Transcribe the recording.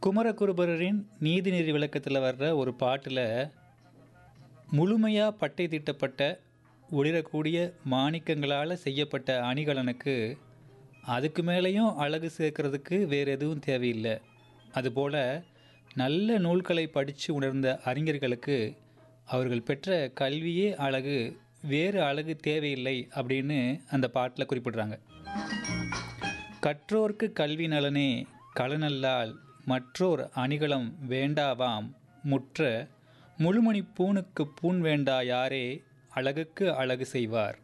குமரகுருபரரின் நீதிநெறி விளக்கத்தில் வர்ற ஒரு பாட்டில் முழுமையாக பட்டை தீட்டப்பட்ட ஒளிரக்கூடிய மாணிக்கங்களால் செய்யப்பட்ட அணிகலனுக்கு அதுக்கு மேலேயும் அழகு சேர்க்கறதுக்கு வேறு எதுவும் தேவையில்லை அதுபோல் நல்ல நூல்களை படித்து உணர்ந்த அறிஞர்களுக்கு அவர்கள் பெற்ற கல்வியே அழகு வேறு அழகு தேவையில்லை அப்படின்னு அந்த பாட்டில் குறிப்பிடுறாங்க கற்றோர்க்கு கல்வி நலனே களனல்லால் மற்றோர் அணிகலம் வேண்டாவாம் முற்ற முழுமணி பூணுக்கு பூண் வேண்டா யாரே அழகுக்கு அழகு செய்வார்